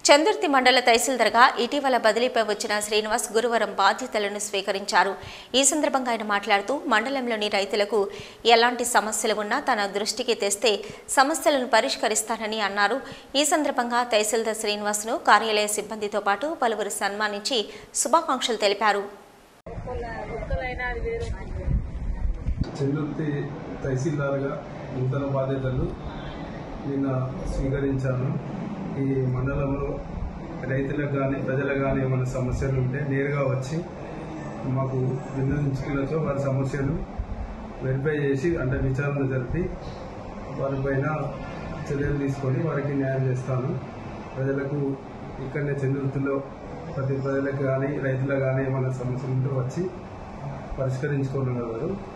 చందుర్తి మండల తహసీల్దార్గా ఇటీవల బదిలీపై వచ్చిన శ్రీనివాస్ గురువారం బాధ్యతలను స్వీకరించారు ఈ సందర్భంగా ఆయన మాట్లాడుతూ మండలంలోని రైతులకు ఎలాంటి సమస్యలు ఉన్నా తన దృష్టికి తెస్తే సమస్యలను పరిష్కరిస్తానని అన్నారు ఈ సందర్భంగా తహసీల్దార్ శ్రీనివాస్ను కార్యాలయ సిబ్బందితో పాటు పలువురు సన్మానించి శుభాకాంక్షలు తెలిపారు చెందుర్తి తహసీల్దార్గా నూతన బాధ్యతలు నిన్న స్వీకరించాను ఈ మండలంలో రైతులకు కానీ ప్రజలకు కానీ ఏమైనా సమస్యలు ఉంటే నేరుగా వచ్చి మాకు విన్నవించుకున్నచో వారి సమస్యలు వెరిఫై చేసి అంటే విచారణ జరిపి వారిపైన చర్యలు తీసుకొని వారికి న్యాయం చేస్తాను ప్రజలకు ఇక్కడనే చంద్రుతిలో ప్రతి ప్రజలకు కానీ రైతులకు కానీ ఏమైనా సమస్యలు ఉంటే వచ్చి పరిష్కరించుకోగలరు